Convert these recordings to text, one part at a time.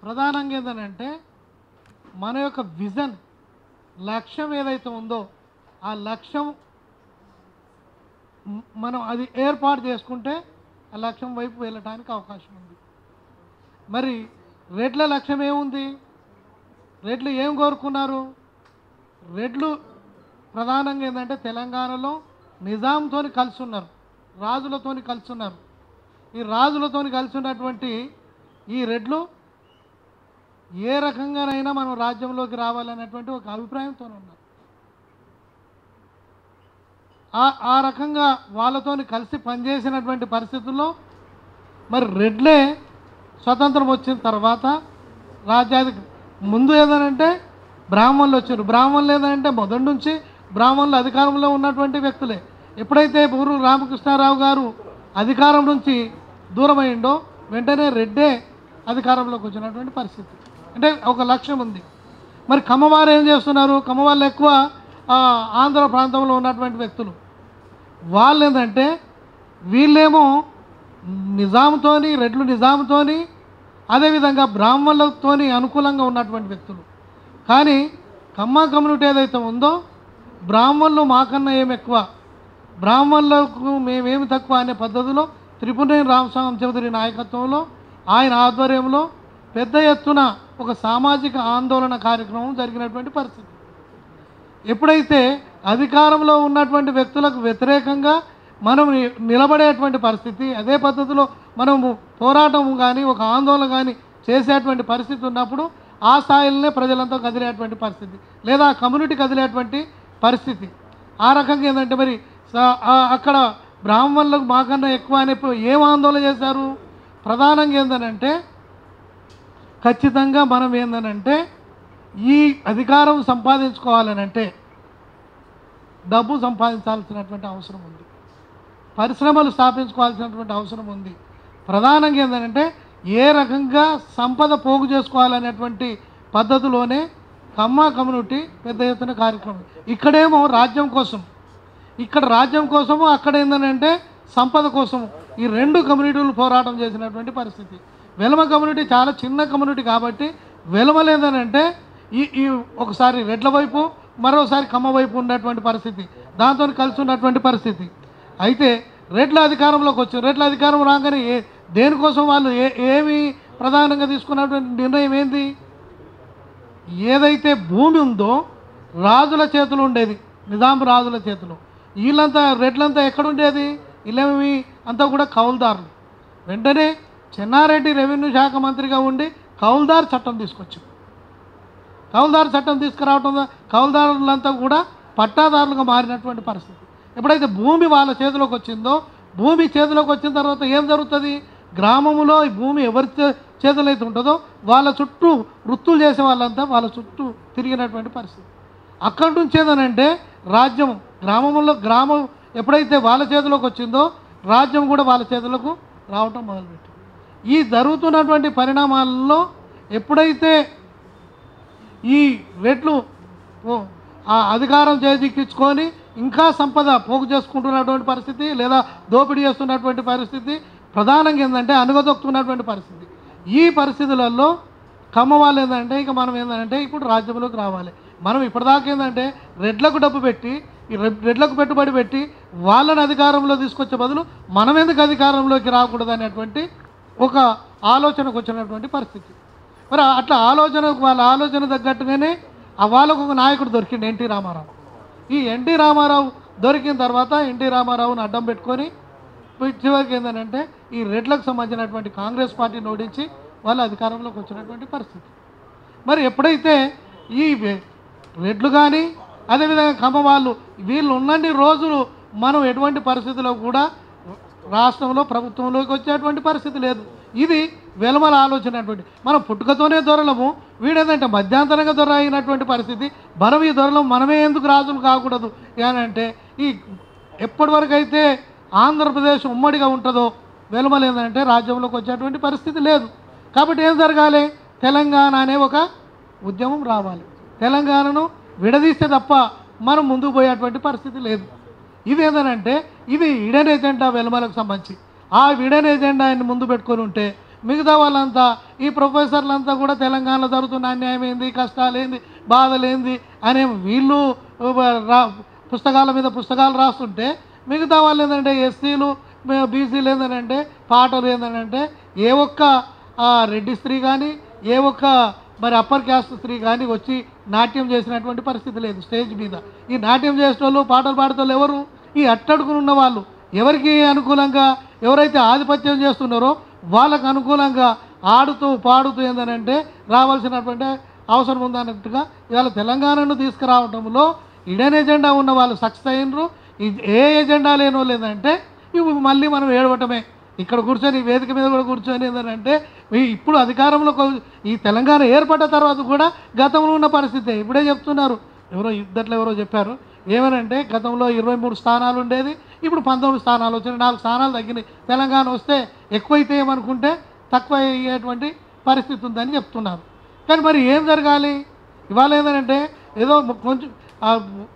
ప్రధానంగా ఏంటంటే మన యొక్క విజన్ లక్ష్యం ఏదైతే ఉందో ఆ లక్ష్యం మ్- మనం అది ఏర్పాటు చేసుకుంటే ఆ లక్ష్యం వైపు వెళ్ళటానికి అవకాశం ఉంది మరి రెడ్ల లక్ష్యం ఏముంది రెడ్లు ఏం కోరుకున్నారు రెడ్లు ప్రధానంగా ఏంటంటే తెలంగాణలో నిజాంతోని కలిసి ఉన్నారు రాజులతోని కలిసి ఉన్నారు ఈ రాజులతోని కలిసి ఉన్నటువంటి ఈ రెడ్లు ఏ రకంగానైనా మనం రాజ్యంలోకి రావాలనేటువంటి ఒక అభిప్రాయంతో ఉన్నారు ఆ ఆ రకంగా వాళ్ళతోని కలిసి పనిచేసినటువంటి పరిస్థితుల్లో మరి రెడ్లే స్వతంత్రం వచ్చిన తర్వాత రాజ్యాధిక ముందు ఏదనంటే బ్రాహ్మణులు వచ్చారు బ్రాహ్మణులు ఏదంటే మొదటి నుంచి బ్రాహ్మణులు అధికారంలో ఉన్నటువంటి వ్యక్తులే ఎప్పుడైతే పూర్వ రామకృష్ణారావు గారు అధికారం నుంచి దూరమైండో వెంటనే రెడ్డే అధికారంలోకి వచ్చినటువంటి పరిస్థితి అంటే ఒక లక్ష్యం ఉంది మరి కమ్మవారు ఏం చేస్తున్నారు కమ్మవాళ్ళు ఎక్కువ ఆ, ఆంధ్ర ప్రాంతంలో ఉన్నటువంటి వ్యక్తులు వాళ్ళు ఏంటంటే వీళ్ళేమో నిజాంతోని రెడ్లు నిజాంతోని అదేవిధంగా బ్రాహ్మణులతోని అనుకూలంగా ఉన్నటువంటి వ్యక్తులు కానీ కమ్మ కమ్యూనిటీ ఏదైతే ఉందో బ్రాహ్మణులు మాకన్నా ఏమి ఎక్కువ బ్రాహ్మణులకు మేమేమి తక్కువ అనే పద్ధతిలో త్రిపురేని రామస్వామి చౌదరి నాయకత్వంలో ఆయన ఆధ్వర్యంలో పెద్ద ఎత్తున ఒక సామాజిక ఆందోళన కార్యక్రమం జరిగినటువంటి పరిస్థితి ఎప్పుడైతే అధికారంలో ఉన్నటువంటి వ్యక్తులకు వ్యతిరేకంగా మనం ని- నిలబడేటువంటి పరిస్థితి అదే పద్ధతిలో మనము పోరాటం కానీ ఒక ఆందోళన కానీ చేసేటువంటి పరిస్థితి ఉన్నప్పుడు ఆ స్థాయిలోనే ప్రజలంతా కదిలేటువంటి పరిస్థితి లేదా ఆ కమ్యూనిటీ కదిలేటువంటి పరిస్థితి ఆ రకంగా ఏంటంటే మరి స- ఆ- అక్కడ బ్రాహ్మణులకు మాకన్నా ఎక్కువ అని ఇప్పుడు ఏం ఆందోళన చేశారు ప్రధానంగా ఏంటంటే ఖచ్చితంగా మనం ఏందనంటే ఈ అధికారం సంపాదించుకోవాలనంటే డబ్బు సంపాదించాల్సినటువంటి అవసరం ఉంది పరిశ్రమలు స్థాపించుకోవాల్సినటువంటి అవసరం ఉంది ప్రధానంగా ఏంటంటే ఏ రకంగా సంపద పోగు చేసుకోవాలనేటువంటి పద్ధతిలోనే కమ్మ కమ్యూనిటీ పెద్ద ఎత్తున కార్యక్రమం ఇక్కడేమో రాజ్యం కోసం ఇక్కడ రాజ్యం కోసము అక్కడ ఏంటంటే సంపద కోసము ఈ రెండు కమ్యూనిటీలు పోరాటం చేసినటువంటి పరిస్థితి వెలమ కమ్యూనిటీ చాలా చిన్న కమ్యూనిటీ కాబట్టి వెలమలు ఏంటంటే ఈ ఈ ఒకసారి రెడ్ల వైపు మరోసారి కమ్మ వైపు ఉన్నటువంటి పరిస్థితి దాంతో కలిసి ఉన్నటువంటి పరిస్థితి అయితే రెడ్ల అధికారంలోకి వచ్చారు రెడ్ల అధికారం రాగానే ఏ దేనికోసం వాళ్ళు ఏ ఏమి ప్రధానంగా తీసుకున్నటువంటి నిర్ణయం ఏంది ఏదైతే భూమి ఉందో రాజుల చేతులు ఉండేది నిజాం రాజుల చేతిలో వీళ్ళంతా రెడ్లంతా ఎక్కడుండేది వీళ్ళేమి అంతా కూడా కౌలుదారులు వెంటనే చెన్నారెడ్డి రెవెన్యూ శాఖ మంత్రిగా ఉండి కౌలుదారు చట్టం తీసుకొచ్చారు కౌలుదారు చట్టం తీసుకురావటం ద్వారా కౌలుదారులంతా కూడా పట్టాదారులుగా మారినటువంటి పరిస్థితి ఎప్పుడైతే భూమి వాళ్ళ చేతిలోకి వచ్చిందో భూమి చేతిలోకి వచ్చిన తర్వాత ఏం జరుగుతుంది గ్రామంలో ఈ భూమి ఎవరి చే- చేతిలో అయితే ఉంటుందో వాళ్ళ చుట్టూ వృత్తులు చేసే వాళ్ళంతా వాళ్ళ చుట్టూ తిరిగినటువంటి పరిస్థితి అక్కడి నుంచి ఏదనంటే రాజ్యం గ్రామంలో గ్రామం ఎప్పుడైతే వాళ్ళ చేతిలోకి వచ్చిందో రాజ్యం కూడా వాళ్ళ చేతులకు రావటం మొదలుపెట్టింది ఈ జరుగుతున్నటువంటి పరిణామాలలో ఎప్పుడైతే ఈ రెట్లు ఓ, ఆ అధికారం చేజిక్కించుకొని ఇంకా సంపద పోగు చేసుకుంటున్నటువంటి పరిస్థితి లేదా దోపిడీ చేస్తున్నటువంటి పరిస్థితి ప్రధానంగా ఏంటంటే అనుగదొక్కుతున్నటువంటి పరిస్థితి ఈ పరిస్థితులలో కమ్మ వాళ్ళు ఏంటంటే ఇక మనం ఏంటంటే ఇప్పుడు రాజ్యంలోకి రావాలి మనం ఇప్పటిదాకా ఏంటంటే రెడ్లకు డబ్బు పెట్టి ఈ రెడ్- రెడ్లకు పెట్టుబడి పెట్టి వాళ్ళని అధికారంలో తీసుకొచ్చే బదులు మనం ఎందుకు అధికారంలోకి రాకూడదు అనేటువంటి ఒక ఆలోచనకు వచ్చినటువంటి పరిస్థితి మరి అట్లా ఆలోచన వాళ్ళ ఆలోచన తగ్గట్టుగానే ఆ వాళ్ళకు ఒక నాయకుడు దొరికిండు ఎన్టీ రామారావు ఈ ఎన్టీ రామారావు దొరికిన తర్వాత ఎన్టీ రామారావుని అడ్డం పెట్టుకొని పోయి చివరికి ఏంటంటే ఈ రెడ్లకు సంబంధించినటువంటి కాంగ్రెస్ పార్టీని ఓడించి వాళ్ళు అధికారంలోకి వచ్చినటువంటి పరిస్థితి మరి ఎప్పుడైతే ఈ వె- రెడ్లు కానీ అదేవిధంగా కమ్మ వాళ్ళు వీళ్ళు ఉన్నన్ని రోజులు మనం ఎటువంటి పరిస్థితిలో కూడా రాష్ట్రంలో ప్రభుత్వంలోకి వచ్చేటువంటి పరిస్థితి లేదు ఇది వెలమల ఆలోచన అటువంటి మనం పుట్టుకతోనే దొరలము వీడేంటంటే మధ్యాంతరంగా దొర అయినటువంటి పరిస్థితి మనం ఈ దొరలం మనమే ఎందుకు రాజులు కాకూడదు అని అంటే ఈ ఎప్పటి వరకు అయితే ఆంధ్రప్రదేశ్ ఉమ్మడిగా ఉంటుందో వెలుమల ఏంటంటే రాజ్యంలోకి వచ్చేటువంటి పరిస్థితి లేదు కాబట్టి ఏం జరగాలి తెలంగాణ అనే ఒక ఉద్యమం రావాలి తెలంగాణను విడదీస్తే తప్ప మనం ముందుకు పోయేటువంటి పరిస్థితి లేదు ఇది ఏంటంటే ఇది ఇడెన్ ఎజెండా వెలుమలకు సంబంధించి ఆ విడెన్ ఎజెండా ఆయన ముందు పెట్టుకొని ఉంటే మిగతా వాళ్ళంతా ఈ ప్రొఫెసర్లంతా కూడా తెలంగాణలో జరుగుతున్న అన్యాయం ఏంది కష్టాలేంది బాధలేంది అనే వీళ్ళు రా పుస్తకాల మీద పుస్తకాలు రాస్తుంటే మిగతా వాళ్ళు ఏంటంటే ఎస్సీలు బీసీలు ఏంటంటే పాటలు ఏంటంటే ఏ ఒక్క ఆ, రెడ్డి స్త్రీ కానీ ఏ ఒక్క మరి అప్పర్ క్యాస్ట్ స్త్రీ కానీ వచ్చి నాట్యం చేసినటువంటి పరిస్థితి లేదు స్టేజ్ మీద ఈ నాట్యం చేసేటోళ్ళు పాటలు పాడేటోళ్ళు ఎవరు ఈ అట్టడుకుని ఉన్న వాళ్ళు ఎవరికి అనుకూలంగా ఎవరైతే ఆధిపత్యం చేస్తున్నారో వాళ్ళకు అనుకూలంగా ఆడుతూ పాడుతూ ఏంటంటే రావాల్సినటువంటి అవసరం ఉందన్నట్టుగా ఇవాళ తెలంగాణను తీసుకురావడంలో ఇడెన్ ఎజెండా ఉన్న వాళ్ళు సక్సెస్ అయినరు ఈ- ఏ ఎజెండా లేనో లేదంటే ఇవి మళ్ళీ మనం ఏడవటమే ఇక్కడ కూర్చొని ఈ వేదిక మీద కూడా కూర్చొని ఏంటంటే ఈ- ఇప్పుడు అధికారంలో కొ- ఈ తెలంగాణ ఏర్పడ్డ తర్వాత కూడా గతంలో ఉన్న పరిస్థితే ఇప్పుడే చెప్తున్నారు ఎవరో ఇద్దట్లో ఎవరో చెప్పారు ఏమనంటే గతంలో ఇరవై మూడు స్థానాలు ఉండేది ఇప్పుడు పంతొమ్మిది స్థానాలు వచ్చినాయి నాలుగు స్థానాలు తగ్గినాయి తెలంగాణ వస్తే ఎక్కువైతే ఏమనుకుంటే తక్కువ అయ్యేటువంటి పరిస్థితి ఉందని చెప్తున్నారు కానీ మరి ఏం జరగాలి ఇవాళ ఏంటంటే ఏదో కొంచెం ఆ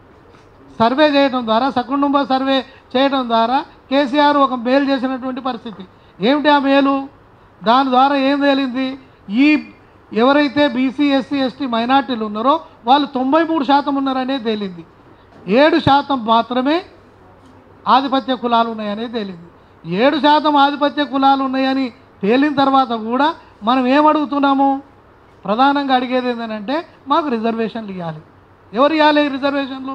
సర్వే చేయడం ద్వారా సకుటుంబ సర్వే చేయడం ద్వారా కేసీఆర్ ఒక మేలు చేసినటువంటి పరిస్థితి ఏమిటి ఆ మేలు దాని ద్వారా ఏం తేలింది ఈ ఎవరైతే బీసీ ఎస్సీ ఎస్టీ మైనార్టీలు ఉన్నారో వాళ్ళు తొంభై మూడు శాతం ఉన్నారనేది తేలింది ఏడు శాతం మాత్రమే ఆధిపత్య కులాలు ఉన్నాయనేది తేలింది ఏడు శాతం ఆధిపత్య కులాలు ఉన్నాయని తేలిన తర్వాత కూడా మనం ఏం అడుగుతున్నాము ప్రధానంగా అడిగేది ఏంటంటే మాకు రిజర్వేషన్లు ఇవ్వాలి ఎవరు ఇవ్వాలి ఈ రిజర్వేషన్లు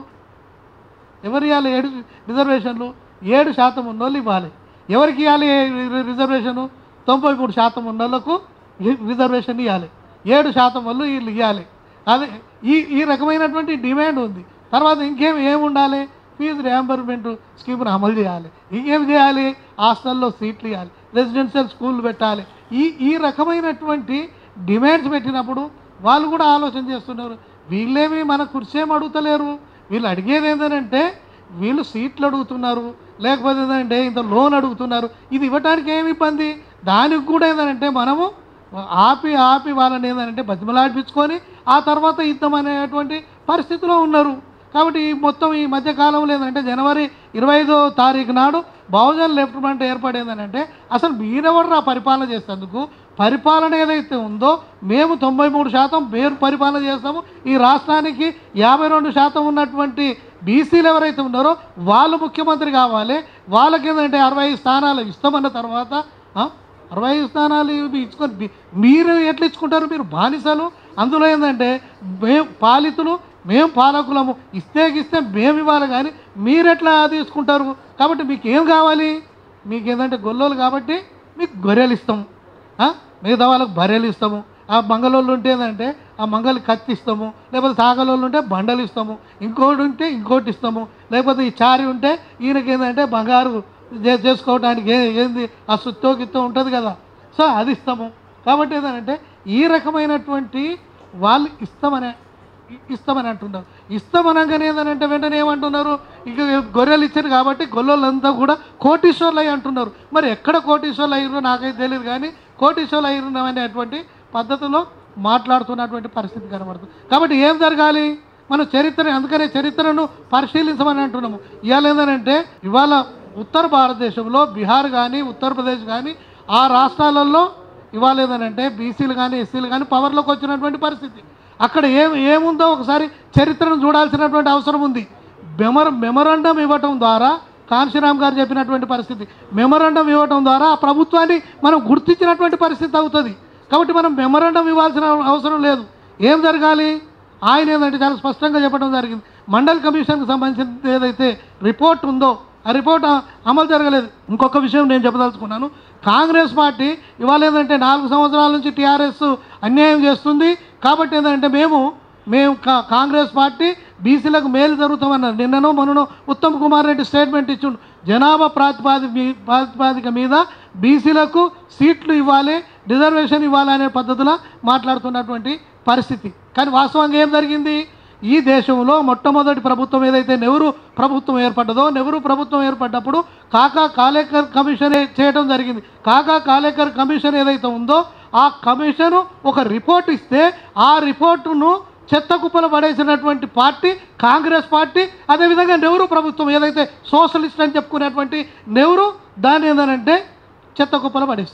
ఎవరు ఇవ్వాలి ఏడు రిజర్వేషన్లు ఏడు శాతం ఉన్నోళ్ళు ఇవ్వాలి ఎవరికి ఇవ్వాలి రి- రిజర్వేషను తొంభై మూడు శాతం ఉన్నోళ్ళకు రి- రిజర్వేషన్ ఇవ్వాలి ఏడు శాతం వాళ్ళు వీళ్ళు ఇవ్వాలి అదే ఈ ఈ రకమైనటువంటి డిమాండ్ ఉంది తర్వాత ఇంకేం ఏమి ఉండాలి ఫీజు రియంబర్మెంట్ స్కీమ్ను అమలు చేయాలి ఇంకేం చేయాలి హాస్టల్లో సీట్లు ఇవ్వాలి రెసిడెన్షియల్ స్కూల్ పెట్టాలి ఈ ఈ రకమైనటువంటి డిమాండ్స్ పెట్టినప్పుడు వాళ్ళు కూడా ఆలోచన చేస్తున్నారు వీళ్ళేమి మన కుర్చేం అడుగుతలేరు వీళ్ళు అడిగేది ఏంటంటే వీళ్ళు సీట్లు అడుగుతున్నారు లేకపోతే ఏంటంటే ఇంత లోన్ అడుగుతున్నారు ఇది ఇవ్వడానికి ఏమి ఇబ్బంది దానికి కూడా ఏంటంటే మనము ఆపి ఆపి వాళ్ళని ఏంటంటే బతిమలాడిపించుకొని ఆ తర్వాత ఇద్దాం అనేటువంటి పరిస్థితిలో ఉన్నారు కాబట్టి ఈ మొత్తం ఈ మధ్య కాలంలో ఏంటంటే జనవరి ఇరవై ఐదో తారీఖు నాడు బహుజన్ లెఫ్ట్ ఫ్రంట్ ఏర్పడేందనంటే అసలు మీరెవరు పరిపాలన చేసేందుకు పరిపాలన ఏదైతే ఉందో మేము తొంభై మూడు శాతం మేము పరిపాలన చేస్తాము ఈ రాష్ట్రానికి యాభై రెండు శాతం ఉన్నటువంటి బీసీలు ఎవరైతే ఉన్నారో వాళ్ళు ముఖ్యమంత్రి కావాలి వాళ్ళకి ఏంటంటే అరవై ఐదు స్థానాలు ఇస్తామన్న తర్వాత ఆ, అరవై ఐదు స్థానాలు ఇవి ఇచ్చుకొని మీ- మీరు ఎట్లా ఇచ్చుకుంటారు మీరు బానిసలు అందులో ఏంటంటే మేము పాలితులు మేము పాలకులము ఇస్తే ఇస్తే మేము ఇవ్వాలి కానీ మీరు ఎట్లా తీసుకుంటారు కాబట్టి మీకు ఏం కావాలి మీకు ఏంటంటే గొల్లోలు కాబట్టి మీకు గొర్రెలు ఇస్తాము ఆ? మిగతా వాళ్ళకి బర్రెలు ఇస్తాము ఆ మంగళోళ్ళు ఉంటే ఏంటంటే ఆ మంగళి కత్తి ఇస్తాము లేకపోతే సాగలోళ్ళు ఉంటే బండలు ఇస్తాము ఇంకోటి ఉంటే ఇంకోటి ఇస్తాము లేకపోతే ఈ చారి ఉంటే ఈయనకి ఏంటంటే బంగారు చే- చేసుకోవడానికి ఏ ఏంది ఆ సుత్తో గిత్తో ఉంటుంది కదా సో అది ఇస్తాము కాబట్టి ఏంటంటే ఈ రకమైనటువంటి వాళ్ళు ఇస్తామనే ఇ- ఇస్తామని అంటున్నారు ఇస్తామనగానే ఏంటంటే వెంటనే ఏమంటున్నారు ఇక గొర్రెలు ఇచ్చారు కాబట్టి గొల్లలంతా కూడా కోటీశ్వర్లు అయ్యి అంటున్నారు మరి ఎక్కడ కోటీశ్వర్లు అయ్యారో నాకైతే తెలియదు కానీ కోటీశ్వర్లు అయ్యారు అనేటువంటి పద్ధతిలో మాట్లాడుతున్నటువంటి పరిస్థితి కనబడుతుంది కాబట్టి ఏం జరగాలి మనం చరిత్ర అందుకనే చరిత్రను పరిశీలించమని అంటున్నాము ఇవాళ ఏంటంటే ఇవాళ ఉత్తర భారతదేశంలో బీహార్ కానీ ఉత్తరప్రదేశ్ కానీ ఆ రాష్ట్రాలలో ఇవాళ ఏంటంటే బీసీలు కానీ ఎస్సీలు కానీ పవర్లోకి వచ్చినటువంటి పరిస్థితి అక్కడ ఏం ఏముందో ఒకసారి చరిత్రను చూడాల్సినటువంటి అవసరం ఉంది మెమర మెమరండం ఇవ్వటం ద్వారా కాంశీరామ్ గారు చెప్పినటువంటి పరిస్థితి మెమరండం ఇవ్వటం ద్వారా ఆ ప్రభుత్వాన్ని మనం గుర్తించినటువంటి పరిస్థితి అవుతుంది కాబట్టి మనం మెమరండం ఇవ్వాల్సిన అవసరం లేదు ఏం జరగాలి ఆయన ఏంటంటే చాలా స్పష్టంగా చెప్పడం జరిగింది మండల్ కమిషన్కి సంబంధించిన ఏదైతే రిపోర్ట్ ఉందో ఆ రిపోర్ట్ అ- అమలు జరగలేదు ఇంకొక విషయం నేను చెప్పదలుచుకున్నాను కాంగ్రెస్ పార్టీ ఇవాళ ఏంటంటే నాలుగు సంవత్సరాల నుంచి టీఆర్ఎస్ అన్యాయం చేస్తుంది కాబట్టి ఏంటంటే మేము మేము కా- కాంగ్రెస్ పార్టీ బీసీలకు మేలు జరుగుతామన్నారు నిన్ననో మొన్ననో ఉత్తమ్ కుమార్ రెడ్డి స్టేట్మెంట్ ఇచ్చిండు జనాభా ప్రాతిపాదిక మీ- ప్రాతిపాదిక మీద బీసీలకు సీట్లు ఇవ్వాలి రిజర్వేషన్ ఇవ్వాలి అనే పద్ధతిలో మాట్లాడుతున్నటువంటి పరిస్థితి కానీ వాస్తవంగా ఏం జరిగింది ఈ దేశంలో మొట్టమొదటి ప్రభుత్వం ఏదైతే నెహ్రూ ప్రభుత్వం ఏర్పడ్డదో నెహ్రూ ప్రభుత్వం ఏర్పడ్డప్పుడు కాకా కాలేకర్ కమిషన్ ఏ- చేయడం జరిగింది కాకా కాలేకర్ కమిషన్ ఏదైతే ఉందో ఆ కమిషన్ ఒక రిపోర్ట్ ఇస్తే ఆ రిపోర్టును చెత్త కుప్పలు పడేసినటువంటి పార్టీ కాంగ్రెస్ పార్టీ అదేవిధంగా నెహ్రూ ప్రభుత్వం ఏదైతే సోషలిస్ట్ అని చెప్పుకునేటువంటి నెహ్రూ దాన్ని ఏంటంటే చెత్త కుప్పలు పడేసింది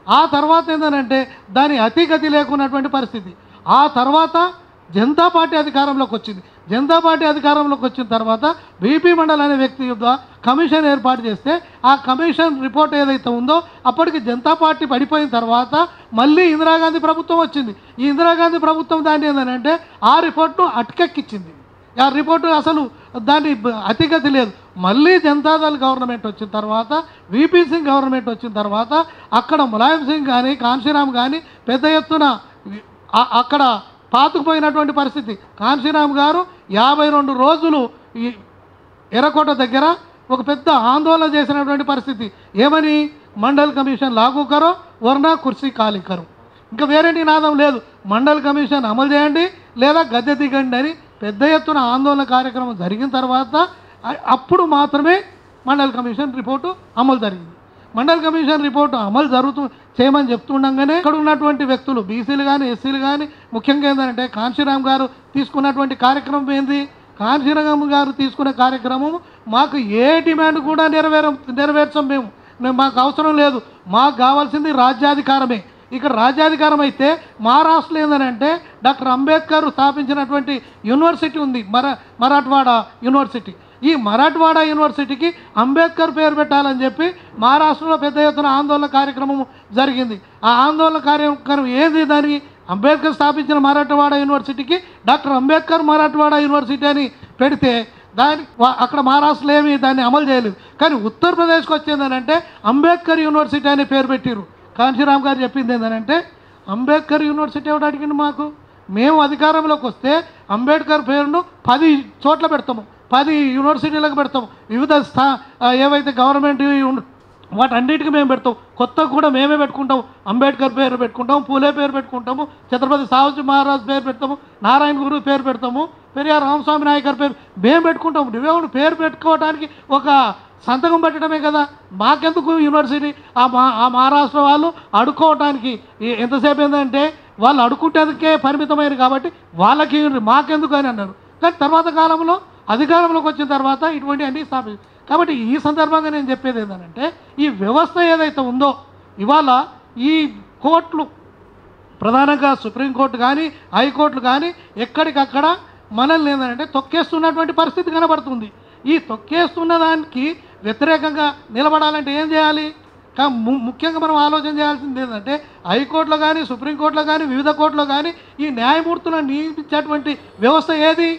ఆ తర్వాత ఏంటంటే దాని అతిగతి లేకున్నటువంటి పరిస్థితి ఆ తర్వాత జనతా పార్టీ అధికారంలోకి వచ్చింది జనతా పార్టీ అధికారంలోకి వచ్చిన తర్వాత బీపీ మండల్ అనే వ్యక్తి ద్వారా కమిషన్ ఏర్పాటు చేస్తే ఆ కమిషన్ రిపోర్ట్ ఏదైతే ఉందో అప్పటికి జనతా పార్టీ పడిపోయిన తర్వాత మళ్ళీ ఇందిరాగాంధీ ప్రభుత్వం వచ్చింది ఈ ఇందిరాగాంధీ ప్రభుత్వం దాన్ని ఏంటంటే ఆ రిపోర్ట్ను అటకెక్కిచ్చింది ఆ రిపోర్టు అసలు దాని బ- అతిగతి లేదు మళ్ళీ జనతాదళ్ గవర్నమెంట్ వచ్చిన తర్వాత విపి సింగ్ గవర్నమెంట్ వచ్చిన తర్వాత అక్కడ ములాయం సింగ్ కానీ కాన్షీరామ్ కానీ పెద్ద ఎత్తున వి- ఆ- అక్కడ పాతుకుపోయినటువంటి పరిస్థితి కాన్షీరామ్ గారు యాభై రెండు రోజులు ఈ ఎర్రకోట దగ్గర ఒక పెద్ద ఆందోళన చేసినటువంటి పరిస్థితి ఏమని మండల్ కమిషన్ లాగు కరో వర్ణ కుర్సీ ఖాళీ కరో ఇంకా వేరే నినాదం లేదు మండల్ కమిషన్ అమలు చేయండి లేదా గద్దె దిగండి అని పెద్ద ఎత్తున ఆందోళన కార్యక్రమం జరిగిన తర్వాత అ- అప్పుడు మాత్రమే మండల్ కమిషన్ రిపోర్టు అమలు జరిగింది మండల్ కమిషన్ రిపోర్టు అమలు జరుగుతూ చేయమని చెప్తుండగానే ఇక్కడ ఉన్నటువంటి వ్యక్తులు బీసీలు కానీ ఎస్సీలు కానీ ముఖ్యంగా ఏంటంటే కాంశీరామ్ గారు తీసుకున్నటువంటి కార్యక్రమం ఏంది కాంశీరామ్ గారు తీసుకునే కార్యక్రమం మాకు ఏ డిమాండ్ కూడా నెరవేర నెరవేర్చం మేము మేము మాకు అవసరం లేదు మాకు కావాల్సింది రాజ్యాధికారమే ఇక్కడ రాజ్యాధికారం అయితే మహారాష్ట్రలో ఏంటంటే డాక్టర్ అంబేద్కర్ స్థాపించినటువంటి యూనివర్సిటీ ఉంది మర మరాఠవాడ యూనివర్సిటీ ఈ మరాఠవాడ యూనివర్సిటీకి అంబేద్కర్ పేరు పెట్టాలని చెప్పి మహారాష్ట్రలో పెద్ద ఎత్తున ఆందోళన కార్యక్రమం జరిగింది ఆ ఆందోళన కార్యక్రమం ఏంది దానికి అంబేద్కర్ స్థాపించిన మరాఠవాడ యూనివర్సిటీకి డాక్టర్ అంబేద్కర్ మరాఠవాడ యూనివర్సిటీ అని పెడితే దాని వా- అక్కడ మహారాష్ట్రలో ఏమి దాన్ని అమలు చేయలేదు కానీ ఉత్తరప్రదేశ్కి వచ్చేది అంటే అంబేద్కర్ యూనివర్సిటీ అని పేరు పెట్టిరు కాంశీరామ్ గారు చెప్పింది ఏంటంటే అంబేద్కర్ యూనివర్సిటీ ఎవడు అడిగింది మాకు మేము అధికారంలోకి వస్తే అంబేద్కర్ పేరును పది చోట్ల పెడతాము పది యూనివర్సిటీలకు పెడతాము వివిధ స్థా ఆ, ఏవైతే గవర్నమెంట్ ఉన్- వాటన్నిటికీ మేము పెడతాం కొత్తగా కూడా మేమే పెట్టుకుంటాం అంబేద్కర్ పేరు పెట్టుకుంటాం పూలే పేరు పెట్టుకుంటాము ఛత్రపతి సాహుజీ మహారాజ్ పేరు పెడతాము నారాయణ గురు పేరు పెడతాము పెరియార్ రామస్వామి నాయకర్ పేరు మేము పెట్టుకుంటాము నువ్వేమో పేరు పెట్టుకోవడానికి ఒక సంతకం పెట్టడమే కదా మాకెందుకు యూనివర్సిటీ ఆ మా ఆ మహారాష్ట్ర వాళ్ళు అడుక్కోవటానికి ఈ- ఎంతసేపు ఏంటంటే వాళ్ళు అడుక్కుంటేందుకే పరిమితమైనది కాబట్టి వాళ్ళకి మాకెందుకు అని అన్నారు కానీ తర్వాత కాలంలో అధికారంలోకి వచ్చిన తర్వాత ఇటువంటి అన్ని స్థాపించారు కాబట్టి ఈ సందర్భంగా నేను చెప్పేది ఏంటంటే ఈ వ్యవస్థ ఏదైతే ఉందో ఇవాళ ఈ కోర్టులు ప్రధానంగా సుప్రీంకోర్టు కానీ హైకోర్టులు కానీ ఎక్కడికక్కడ మనల్ని ఏంటంటే తొక్కేస్తున్నటువంటి పరిస్థితి కనబడుతుంది ఈ తొక్కేస్తున్న దానికి వ్యతిరేకంగా నిలబడాలంటే ఏం చేయాలి కా ము- ముఖ్యంగా మనం ఆలోచన చేయాల్సింది ఏంటంటే హైకోర్టులో కానీ సుప్రీంకోర్టులో కానీ వివిధ కోర్టులో కానీ ఈ న్యాయమూర్తులను నియమించేటువంటి వ్యవస్థ ఏది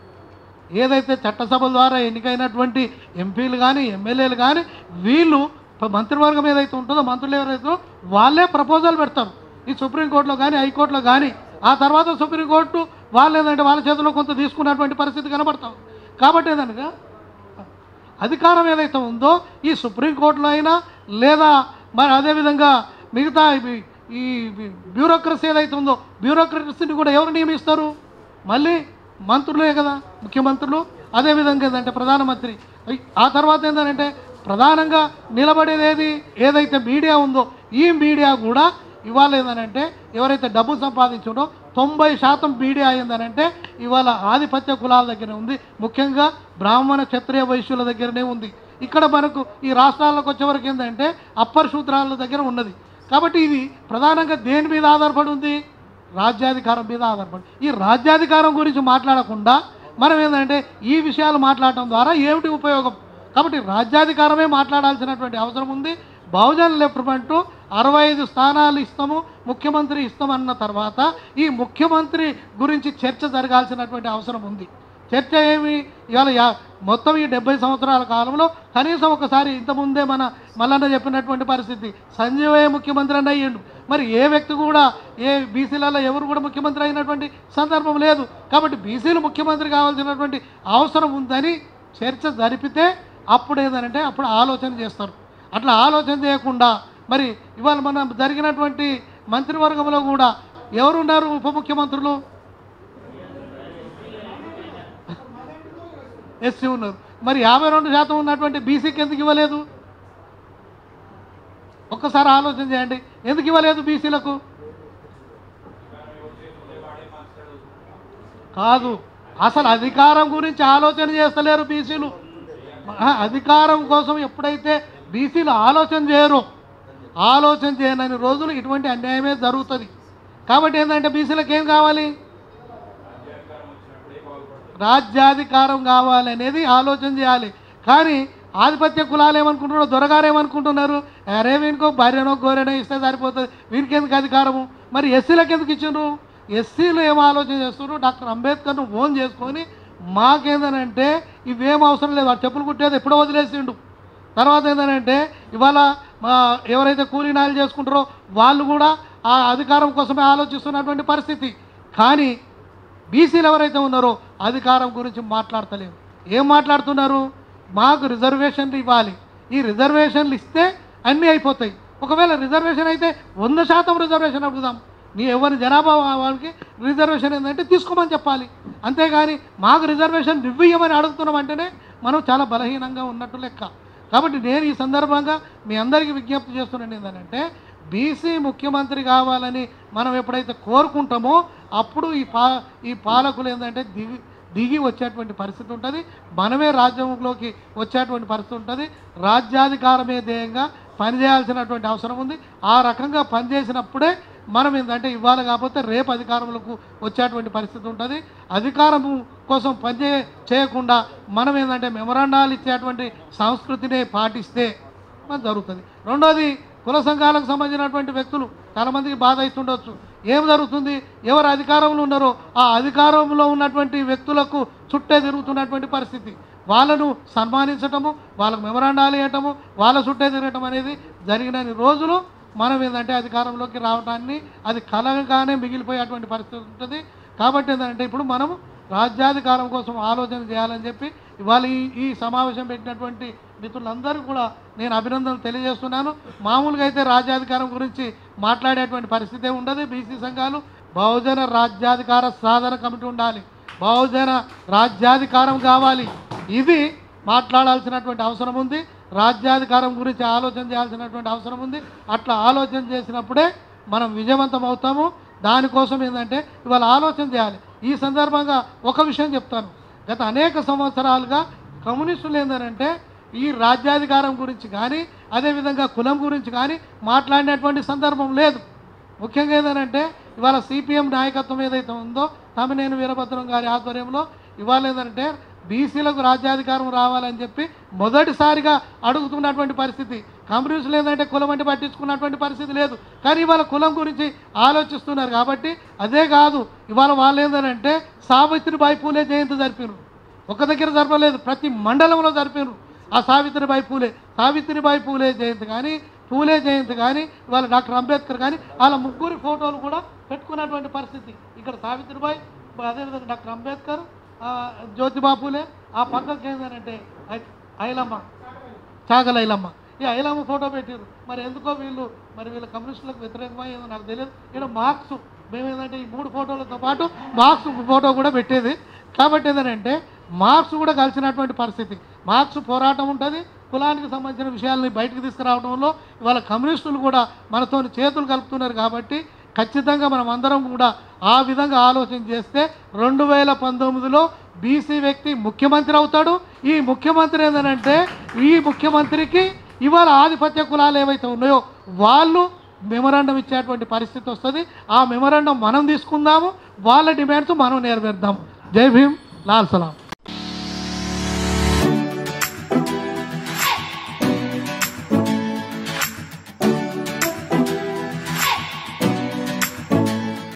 ఏదైతే చట్టసభల ద్వారా ఎన్నికైనటువంటి ఎంపీలు కానీ ఎమ్మెల్యేలు కానీ వీళ్ళు ప- మంత్రివర్గం ఏదైతే ఉంటుందో మంత్రులు ఎవరైతే ఉన్నారో వాళ్ళే ప్రపోజల్ పెడతారు ఈ సుప్రీంకోర్టులో కానీ హైకోర్టులో కానీ ఆ తర్వాత సుప్రీంకోర్టు వాళ్ళు ఏంటంటే వాళ్ళ చేతిలో కొంత తీసుకున్నటువంటి పరిస్థితి కనబడతాం కాబట్టి ఏదనగా అధికారం ఏదైతే ఉందో ఈ సుప్రీంకోర్టులో అయినా లేదా మరి అదేవిధంగా మిగతా ఇవి- ఈ బ్యూరోక్రసీ ఏదైతే ఉందో బ్యూరోక్రసీని కూడా ఎవరు నియమిస్తారు మళ్ళీ మంత్రులే కదా ముఖ్యమంత్రులు అదేవిధంగా ఏంటంటే ప్రధానమంత్రి ఐ- ఆ తర్వాత ఏంటంటే ప్రధానంగా నిలబడేది ఏది ఏదైతే మీడియా ఉందో ఈ మీడియా కూడా ఇవాళ ఏంటంటే ఎవరైతే డబ్బు సంపాదించారో తొంభై శాతం మీడియా ఏందనంటే ఇవాళ ఆధిపత్య కులాల దగ్గర ఉంది ముఖ్యంగా బ్రాహ్మణ క్షత్రియ వైశ్యుల దగ్గరనే ఉంది ఇక్కడ మనకు ఈ రాష్ట్రాలకు వచ్చేవరకు ఏంటంటే అప్పర్ శూద్రాల దగ్గర ఉన్నది కాబట్టి ఇది ప్రధానంగా దేని మీద ఆధారపడి ఉంది రాజ్యాధికారం మీద ఆధారపడి ఈ రాజ్యాధికారం గురించి మాట్లాడకుండా మనం ఏంటంటే ఈ విషయాలు మాట్లాడటం ద్వారా ఏమిటి ఉపయోగం కాబట్టి రాజ్యాధికారమే మాట్లాడాల్సినటువంటి అవసరం ఉంది బహుజన్ లెఫ్ట్ ఫ్రంట్ అరవై ఐదు స్థానాలు ఇస్తాము ముఖ్యమంత్రి ఇస్తామన్న తర్వాత ఈ ముఖ్యమంత్రి గురించి చర్చ జరగాల్సినటువంటి అవసరం ఉంది చర్చ ఏమి ఇవాళ యా- మొత్తం ఈ డెబ్బై సంవత్సరాల కాలంలో కనీసం ఒకసారి ఇంతకుముందే మన మల్లన్న చెప్పినటువంటి పరిస్థితి సంజీవయ్య ముఖ్యమంత్రి అని అయ్యిండు మరి ఏ వ్యక్తి కూడా ఏ బీసీలలో ఎవరు కూడా ముఖ్యమంత్రి అయినటువంటి సందర్భం లేదు కాబట్టి బీసీలు ముఖ్యమంత్రి కావాల్సినటువంటి అవసరం ఉందని చర్చ జరిపితే అప్పుడు ఏదంటే అప్పుడు ఆలోచన చేస్తారు అట్లా ఆలోచన చేయకుండా మరి ఇవాళ మన జరిగినటువంటి మంత్రివర్గంలో కూడా ఎవరున్నారు ఉప ముఖ్యమంత్రులు ఎస్సీ ఉన్నారు మరి యాభై రెండు శాతం ఉన్నటువంటి బీసీకి ఎందుకు ఇవ్వలేదు ఒక్కసారి ఆలోచన చేయండి ఎందుకు ఇవ్వలేదు బీసీలకు కాదు అసలు అధికారం గురించి ఆలోచన చేస్తలేరు బీసీలు ఆ, అధికారం కోసం ఎప్పుడైతే బీసీలు ఆలోచన చేయరో ఆలోచన చేయనని రోజులు ఇటువంటి అన్యాయమే జరుగుతుంది కాబట్టి ఏంటంటే బీసీలకు ఏం కావాలి రాజ్యాధికారం కావాలి అనేది ఆలోచన చేయాలి కానీ ఆధిపత్య కులాలు ఏమనుకుంటున్నారు దొరగారు ఏమనుకుంటున్నారు అరే వీనికో భార్యనో గోరెనో ఇస్తే సరిపోతుంది వీరికి ఎందుకు అధికారము మరి ఎస్సీలకు ఎందుకు ఇచ్చిండ్రు ఎస్సీలు ఏం ఆలోచన చేస్తున్నారు డాక్టర్ అంబేద్కర్ను ఓన్ చేసుకొని మాకేందనంటే ఇవేం అవసరం లేదు వాడు చెప్పులు కుట్టేది ఎప్పుడో వదిలేసిండు తర్వాత ఏంటంటే ఇవాళ మా ఎవరైతే కూలీనాలు చేసుకుంటారో వాళ్ళు కూడా ఆ అధికారం కోసమే ఆలోచిస్తున్నటువంటి పరిస్థితి కానీ బీసీలు ఎవరైతే ఉన్నారో అధికారం గురించి మాట్లాడతలేరు ఏం మాట్లాడుతున్నారు మాకు రిజర్వేషన్లు ఇవ్వాలి ఈ రిజర్వేషన్లు ఇస్తే అన్నీ అయిపోతాయి ఒకవేళ రిజర్వేషన్ అయితే వంద శాతం రిజర్వేషన్ అడుగుదాం నీ ఎవరి జనాభా వాళ్ళకి రిజర్వేషన్ ఏంటంటే తీసుకోమని చెప్పాలి అంతేగాని మాకు రిజర్వేషన్ ఇవ్వమని అడుగుతున్నాం అంటేనే మనం చాలా బలహీనంగా ఉన్నట్టు లెక్క కాబట్టి నేను ఈ సందర్భంగా మీ అందరికీ విజ్ఞప్తి చేస్తున్నాను ఏంటంటే బీసీ ముఖ్యమంత్రి కావాలని మనం ఎప్పుడైతే కోరుకుంటామో అప్పుడు ఈ పా ఈ పాలకులు ఏంటంటే దిగి దిగి వచ్చేటువంటి పరిస్థితి ఉంటుంది మనమే రాజ్యంలోకి వచ్చేటువంటి పరిస్థితి ఉంటుంది రాజ్యాధికారమే ధ్యేయంగా పనిచేయాల్సినటువంటి అవసరం ఉంది ఆ రకంగా పనిచేసినప్పుడే మనం ఏంటంటే ఇవ్వాలి కాకపోతే రేపు అధికారంలోకి వచ్చేటువంటి పరిస్థితి ఉంటుంది అధికారం కోసం పనిచే చేయకుండా మనం ఏంటంటే మెమరాండాలు ఇచ్చేటువంటి సంస్కృతినే పాటిస్తే మన జరుగుతుంది రెండోది కుల సంఘాలకు సంబంధించినటువంటి వ్యక్తులు చాలామందికి బాధ ఇస్తుండొచ్చు ఏం జరుగుతుంది ఎవరు అధికారంలో ఉన్నారో ఆ అధికారంలో ఉన్నటువంటి వ్యక్తులకు చుట్టే తిరుగుతున్నటువంటి పరిస్థితి వాళ్ళను సన్మానించటము వాళ్ళకు మెమరాండాలు ఇవ్వటము వాళ్ళ చుట్టే తిరగటం అనేది జరిగిన రోజులు మనం ఏంటంటే అధికారంలోకి రావడాన్ని అది కలగానే మిగిలిపోయేటువంటి పరిస్థితి ఉంటుంది కాబట్టి ఏంటంటే ఇప్పుడు మనము రాజ్యాధికారం కోసం ఆలోచన చేయాలని చెప్పి ఇవాళ ఈ ఈ సమావేశం పెట్టినటువంటి మిత్రులందరూ కూడా నేను అభినందనలు తెలియజేస్తున్నాను మామూలుగా అయితే రాజ్యాధికారం గురించి మాట్లాడేటువంటి పరిస్థితే ఉండదు బీసీ సంఘాలు బహుజన రాజ్యాధికార సాధన కమిటీ ఉండాలి బహుజన రాజ్యాధికారం కావాలి ఇది మాట్లాడాల్సినటువంటి అవసరం ఉంది రాజ్యాధికారం గురించి ఆలోచన చేయాల్సినటువంటి అవసరం ఉంది అట్లా ఆలోచన చేసినప్పుడే మనం విజయవంతం అవుతాము దానికోసం ఏంటంటే ఇవాళ ఆలోచన చేయాలి ఈ సందర్భంగా ఒక విషయం చెప్తాను గత అనేక సంవత్సరాలుగా కమ్యూనిస్టులు ఏంటంటే ఈ రాజ్యాధికారం గురించి కానీ అదేవిధంగా కులం గురించి కానీ మాట్లాడినటువంటి సందర్భం లేదు ముఖ్యంగా ఏంటంటే ఇవాళ సిపిఎం నాయకత్వం ఏదైతే ఉందో తమినేని వీరభద్రం గారి ఆధ్వర్యంలో ఇవాళ ఏంటంటే బీసీలకు రాజ్యాధికారం రావాలని చెప్పి మొదటిసారిగా అడుగుతున్నటువంటి పరిస్థితి కమ్యూనిస్టులు ఏంటంటే కులం అంటే పట్టించుకున్నటువంటి పరిస్థితి లేదు కానీ ఇవాళ కులం గురించి ఆలోచిస్తున్నారు కాబట్టి అదే కాదు ఇవాళ వాళ్ళు ఏంటంటే సావిత్రిబాయి పూలే జయంతి జరిపినారు ఒక దగ్గర జరపలేదు ప్రతి మండలంలో జరిపినారు ఆ సావిత్రిబాయి పూలే సావిత్రిబాయి పూలే జయంతి కానీ పూలే జయంతి కానీ ఇవాళ డాక్టర్ అంబేద్కర్ కానీ వాళ్ళ ముగ్గురి ఫోటోలు కూడా పెట్టుకున్నటువంటి పరిస్థితి ఇక్కడ సావిత్రిబాయి అదేవిధంగా డాక్టర్ అంబేద్కర్ ఆ, జ్యోతిబా పూలే ఆ పక్కకి ఏంటంటే ఐ- ఐలమ్మ చాగల ఐలమ్మ ఈ ఐలమ్మ ఫోటో పెట్టారు మరి ఎందుకో వీళ్ళు మరి వీళ్ళ కమ్యూనిస్టులకు వ్యతిరేకమై ఏదో నాకు తెలియదు ఇక్కడ మార్క్స్ మేము ఏంటంటే ఈ మూడు ఫోటోలతో పాటు మార్క్స్ ఫోటో కూడా పెట్టేది కాబట్టి ఏంటంటే మార్క్స్ కూడా కలిసినటువంటి పరిస్థితి మార్క్స్ పోరాటం ఉంటుంది కులానికి సంబంధించిన విషయాలని బయటకు తీసుకురావడంలో ఇవాళ కమ్యూనిస్టులు కూడా మనతో చేతులు కలుపుతున్నారు కాబట్టి ఖచ్చితంగా మనం అందరం కూడా ఆ విధంగా ఆలోచన చేస్తే రెండు వేల పంతొమ్మిదిలో బీసీ వ్యక్తి ముఖ్యమంత్రి అవుతాడు ఈ ముఖ్యమంత్రి ఏంటంటే ఈ ముఖ్యమంత్రికి ఇవాళ ఆధిపత్య కులాలు ఏవైతే ఉన్నాయో వాళ్ళు మెమరాండం ఇచ్చేటువంటి పరిస్థితి వస్తుంది ఆ మెమరాండం మనం తీసుకుందాము వాళ్ళ డిమాండ్స్ మనం నెరవేర్దాం జై భీమ్ లాల్ సలాం